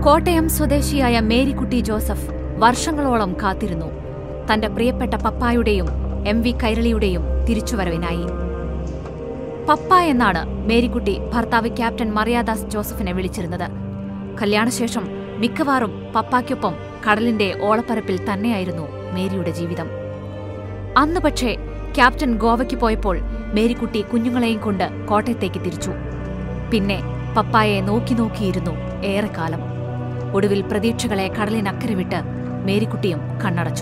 കോട്ടയം സ്വദേശിയായ മേരിക്കുട്ടി ജോസഫ് വർഷങ്ങളോളം കാത്തിരുന്നു തന്റെ പ്രിയപ്പെട്ട പപ്പായുടെയും എം വി കൈരളിയുടെയും തിരിച്ചുവരവിനായി പപ്പ എന്നാണ് മേരിക്കുട്ടി ഭർത്താവ് ക്യാപ്റ്റൻ മറിയാദാസ് ജോസഫിനെ വിളിച്ചിരുന്നത് കല്യാണശേഷം മിക്കവാറും പപ്പായ്ക്കൊപ്പം കടലിന്റെ ഓളപ്പരപ്പിൽ തന്നെയായിരുന്നു മേരിയുടെ ജീവിതം അന്ന് പക്ഷേ ക്യാപ്റ്റൻ ഗോവയ്ക്ക് പോയപ്പോൾ മേരിക്കുട്ടി കുഞ്ഞുങ്ങളെയും കൊണ്ട് കോട്ടയത്തേക്ക് തിരിച്ചു പിന്നെ പപ്പായെ നോക്കി നോക്കിയിരുന്നു ഏറെക്കാലം ഒടുവിൽ പ്രതീക്ഷകളെ കടലിനക്കരെ വിട്ട് മേരിക്കുട്ടിയും കണ്ണടച്ചു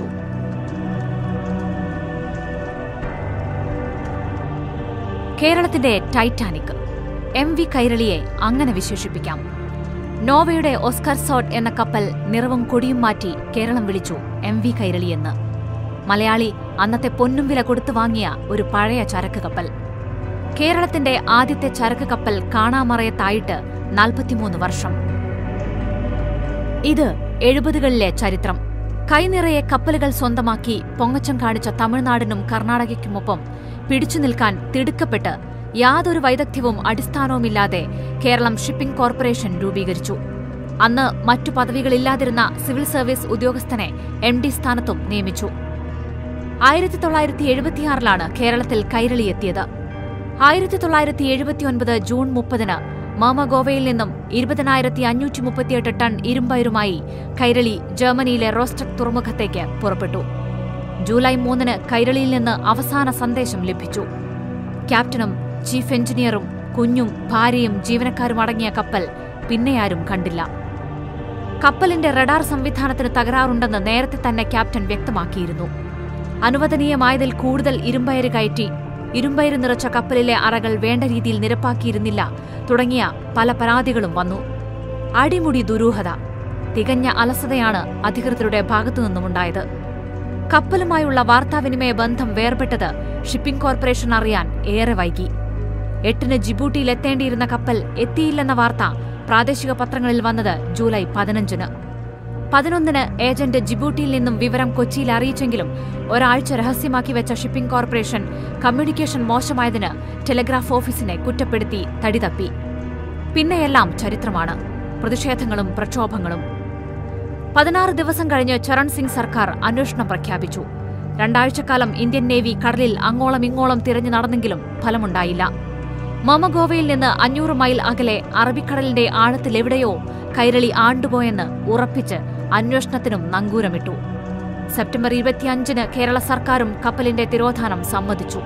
കേരളത്തിന്റെ ടൈറ്റാനിക് എം വി കൈരളിയെ അങ്ങനെ വിശേഷിപ്പിക്കാം നോവയുടെ ഓസ്കർ സോട്ട് എന്ന കപ്പൽ നിറവും കൊടിയും മാറ്റി കേരളം വിളിച്ചു എം വി കൈരളിയെന്ന് മലയാളി അന്നത്തെ പൊന്നും വില കൊടുത്തു വാങ്ങിയ ഒരു പഴയ ചരക്ക് കപ്പൽ കേരളത്തിന്റെ ആദ്യത്തെ ചരക്ക് കപ്പൽ കാണാമറയത്തായിട്ട് നാൽപ്പത്തിമൂന്ന് വർഷം ഇത് എഴുപതുകളിലെ ചരിത്രം കൈനിറയെ കപ്പലുകൾ സ്വന്തമാക്കി പൊങ്ങച്ചം കാണിച്ച തമിഴ്നാടിനും കർണാടകയ്ക്കുമൊപ്പം പിടിച്ചു നിൽക്കാൻ തിടുക്കപ്പെട്ട് യാതൊരു വൈദഗ്ധ്യവും അടിസ്ഥാനവുമില്ലാതെ കേരളം ഷിപ്പിംഗ് കോർപ്പറേഷൻ രൂപീകരിച്ചു അന്ന് മറ്റു പദവികളില്ലാതിരുന്ന സിവിൽ സർവീസ് ഉദ്യോഗസ്ഥനെ എം ഡി സ്ഥാനത്തും നിയമിച്ചു ആയിരത്തി തൊള്ളായിരത്തി എഴുപത്തിയാറിലാണ് കേരളത്തിൽ കൈരളി എത്തിയത് ആയിരത്തി തൊള്ളായിരത്തി എഴുപത്തിയൊൻപത് ജൂൺ മുപ്പതിന് മാമഗോവയിൽ നിന്നും ഇരുപതിനായിരത്തി അഞ്ഞൂറ്റി മുപ്പത്തിയെട്ട് ടൺ ഇരുമ്പയിരുമായി കൈരളി ജർമ്മനിയിലെ റോസ്റ്റക് തുറമുഖത്തേക്ക് പുറപ്പെട്ടു ജൂലൈ മൂന്നിന് കൈരളിയിൽ നിന്ന് അവസാന സന്ദേശം ലഭിച്ചു ക്യാപ്റ്റനും ചീഫ് എഞ്ചിനീയറും കുഞ്ഞും ഭാര്യയും ജീവനക്കാരും അടങ്ങിയ കപ്പൽ പിന്നെയാരും കണ്ടില്ല കപ്പലിന്റെ റഡാർ സംവിധാനത്തിന് തകരാറുണ്ടെന്ന് നേരത്തെ തന്നെ ക്യാപ്റ്റൻ വ്യക്തമാക്കിയിരുന്നു അനുവദനീയമായതിൽ കൂടുതൽ ഇരുമ്പയര് കയറ്റി ഇരുമ്പയര് നിറച്ച കപ്പലിലെ അറകൾ വേണ്ട രീതിയിൽ നിരപ്പാക്കിയിരുന്നില്ല തുടങ്ങിയ പല പരാതികളും വന്നു അടിമുടി ദുരൂഹത തികഞ്ഞ അലസതയാണ് അധികൃതരുടെ ഭാഗത്തുനിന്നുമുണ്ടായത് കപ്പലുമായുള്ള വാർത്താവിനിമയ ബന്ധം വേർപെട്ടത് ഷിപ്പിംഗ് കോർപ്പറേഷൻ അറിയാൻ ഏറെ വൈകി എട്ടിന് ജിബൂട്ടിയിൽ എത്തേണ്ടിയിരുന്ന കപ്പൽ എത്തിയില്ലെന്ന വാർത്ത പ്രാദേശിക പത്രങ്ങളിൽ വന്നത് ജൂലൈ പതിനഞ്ചിന് പതിനൊന്നിന് ഏജന്റ് ജിബൂട്ടിയിൽ നിന്നും വിവരം കൊച്ചിയിൽ അറിയിച്ചെങ്കിലും ഒരാഴ്ച രഹസ്യമാക്കി വെച്ച ഷിപ്പിംഗ് കോർപ്പറേഷൻ കമ്മ്യൂണിക്കേഷൻ മോശമായതിന് ടെലിഗ്രാഫ് ഓഫീസിനെ കുറ്റപ്പെടുത്തി തടിതപ്പി പിന്നെയെല്ലാം ചരിത്രമാണ് പ്രതിഷേധങ്ങളും പ്രക്ഷോഭങ്ങളും പതിനാറ് ദിവസം കഴിഞ്ഞ് ചരൺ സിംഗ് സർക്കാർ അന്വേഷണം പ്രഖ്യാപിച്ചു രണ്ടാഴ്ചക്കാലം ഇന്ത്യൻ നേവി കടലിൽ അങ്ങോളം ഇങ്ങോളം തിരഞ്ഞു നടന്നെങ്കിലും ഫലമുണ്ടായില്ല മമഗോവയിൽ നിന്ന് അഞ്ഞൂറ് മൈൽ അകലെ അറബിക്കടലിന്റെ ആഴത്തിലെവിടെയോ കൈരളി ആണ്ടുപോയെന്ന് ഉറപ്പിച്ച് അന്വേഷണത്തിനും നങ്കൂരമിട്ടു സെപ്റ്റംബർ ഇരുപത്തിയഞ്ചിന് കേരള സർക്കാരും കപ്പലിന്റെ തിരോധാനം സമ്മതിച്ചു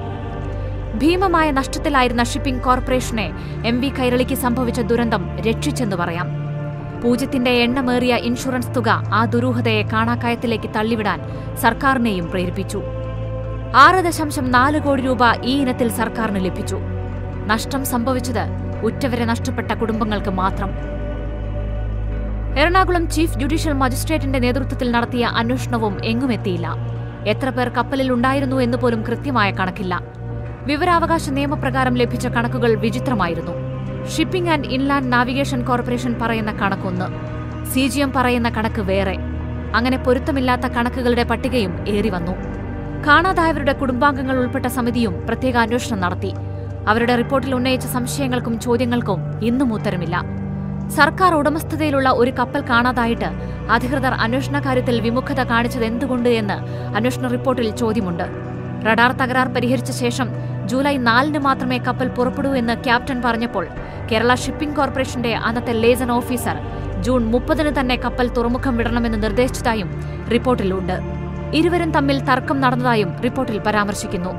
ഭീമമായ നഷ്ടത്തിലായിരുന്ന ഷിപ്പിംഗ് കോർപ്പറേഷനെ എം വി കൈരളിക്ക് സംഭവിച്ച ദുരന്തം രക്ഷിച്ചെന്ന് പറയാം പൂജ്യത്തിന്റെ എണ്ണമേറിയ ഇൻഷുറൻസ് തുക ആ ദുരൂഹതയെ കാണാക്കയത്തിലേക്ക് തള്ളിവിടാൻ സർക്കാരിനെയും പ്രേരിപ്പിച്ചു ആറ് ദശാംശം നാല് കോടി രൂപ ഈ ഇനത്തിൽ സർക്കാരിന് ലഭിച്ചു നഷ്ടം സംഭവിച്ചത് ഉറ്റവരെ നഷ്ടപ്പെട്ട കുടുംബങ്ങൾക്ക് മാത്രം എറണാകുളം ചീഫ് ജുഡീഷ്യൽ മജിസ്ട്രേറ്റിന്റെ നേതൃത്വത്തിൽ നടത്തിയ അന്വേഷണവും എങ്ങുമെത്തിയില്ല എത്ര പേർ കപ്പലിൽ ഉണ്ടായിരുന്നു എന്ന് പോലും കൃത്യമായ കണക്കില്ല വിവരാവകാശ നിയമപ്രകാരം ലഭിച്ച കണക്കുകൾ വിചിത്രമായിരുന്നു shipping and inland navigation corporation പറയുന്ന കണക്കൊന്ന് സി ജി എം പറയുന്ന കണക്ക് വേറെ അങ്ങനെ പൊരുത്തമില്ലാത്ത കണക്കുകളുടെ പട്ടികയും ഏറി വന്നു കാണാതായവരുടെ കുടുംബാംഗങ്ങൾ ഉൾപ്പെട്ട സമിതിയും പ്രത്യേക അന്വേഷണം നടത്തി അവരുടെ റിപ്പോർട്ടിൽ ഉന്നയിച്ച സംശയങ്ങൾക്കും ചോദ്യങ്ങൾക്കും ഇന്നും ഉത്തരമില്ല സർക്കാർ ഉടമസ്ഥതയിലുള്ള ഒരു കപ്പൽ കാണാതായിട്ട് അധികൃതർ അന്വേഷണ കാര്യത്തിൽ വിമുഖത കാണിച്ചത് എന്തുകൊണ്ട് എന്ന് അന്വേഷണ റിപ്പോർട്ടിൽ ചോദ്യമുണ്ട് റഡാർ തകരാർ പരിഹരിച്ച ശേഷം ജൂലൈ നാലിന് മാത്രമേ കപ്പൽ പുറപ്പെടൂ എന്ന് ക്യാപ്റ്റൻ പറഞ്ഞപ്പോൾ കേരള ഷിപ്പിംഗ് കോർപ്പറേഷന്റെ അന്നത്തെ ലേസൺ ഓഫീസർ ജൂൺ മുപ്പതിന് തന്നെ കപ്പൽ തുറമുഖം വിടണമെന്ന് നിർദ്ദേശിച്ചതായും റിപ്പോർട്ടിലുണ്ട് ഇരുവരും തമ്മിൽ തർക്കം നടന്നതായും റിപ്പോർട്ടിൽ പരാമർശിക്കുന്നു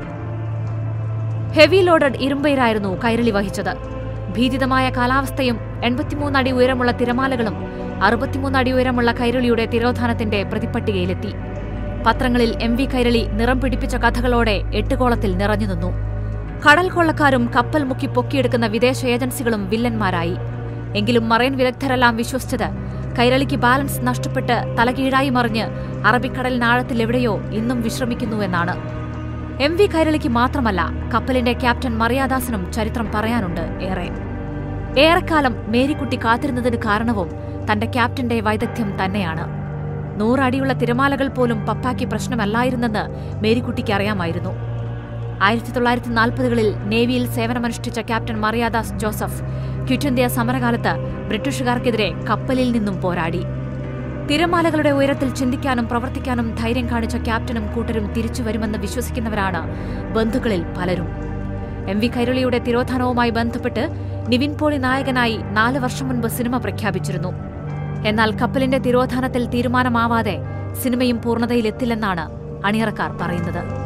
ഹെവി ലോഡഡ് ഇരുമ്പയിരായിരുന്നു കൈരളി വഹിച്ചത് ഭീതിതമായ കാലാവസ്ഥയും എൺപത്തിമൂന്ന് അടി ഉയരമുള്ള തിരമാലകളും അറുപത്തിമൂന്ന് അടി ഉയരമുള്ള കൈരളിയുടെ തിരോധാനത്തിന്റെ പ്രതിപ്പട്ടികയിലെത്തി പത്രങ്ങളിൽ എം വി കൈരളി നിറം പിടിപ്പിച്ച കഥകളോടെ എട്ടുകോളത്തിൽ നിറഞ്ഞു നിന്നു കടൽ കൊള്ളക്കാരും കപ്പൽ മുക്കി പൊക്കിയെടുക്കുന്ന വിദേശ ഏജൻസികളും വില്ലന്മാരായി എങ്കിലും മറൈൻ വിദഗ്ധരെല്ലാം വിശ്വസിച്ചത് കൈരളിക്ക് ബാലൻസ് നഷ്ടപ്പെട്ട് തലകീഴായി മറിഞ്ഞ് അറബിക്കടലിനാഴത്തിൽ എവിടെയോ ഇന്നും വിശ്രമിക്കുന്നുവെന്നാണ് എം വി കൈരളിക്ക് മാത്രമല്ല കപ്പലിന്റെ ക്യാപ്റ്റൻ മറിയാദാസിനും ചരിത്രം പറയാനുണ്ട് ഏറെ ഏറെക്കാലം മേരിക്കുട്ടി കാത്തിരുന്നതിന് കാരണവും തന്റെ ക്യാപ്റ്റന്റെ വൈദഗ്ധ്യം തന്നെയാണ് നൂറടിയുള്ള തിരമാലകൾ പോലും പപ്പായ്ക്ക് പ്രശ്നമല്ലായിരുന്നെന്ന് മേരിക്കുട്ടിക്ക് അറിയാമായിരുന്നു ആയിരത്തി തൊള്ളായിരത്തി നാൽപ്പതുകളിൽ നേവിയിൽ സേവനമനുഷ്ഠിച്ച captain Mariyadas Joseph quit India സമരകാലത്ത് ബ്രിട്ടീഷുകാർക്കെതിരെ കപ്പലിൽ നിന്നും പോരാടി തിരമാലകളുടെ ഉയരത്തിൽ ചിന്തിക്കാനും പ്രവർത്തിക്കാനും ധൈര്യം കാണിച്ച ക്യാപ്റ്റനും കൂട്ടരും തിരിച്ചു വരുമെന്ന് വിശ്വസിക്കുന്നവരാണ് ബന്ധുക്കളിൽ പലരും എം വി കൈരളിയുടെ തിരോധാനവുമായി ബന്ധപ്പെട്ട് നിവിൻ പോളി നായകനായി നാല് വർഷം മുൻപ് സിനിമ പ്രഖ്യാപിച്ചിരുന്നു എന്നാൽ കപ്പലിന്റെ തിരോധാനത്തിൽ തീരുമാനമാവാതെ സിനിമയും പൂർണ്ണതയിലെത്തില്ലെന്നാണ് അണിയറക്കാർ പറയുന്നത്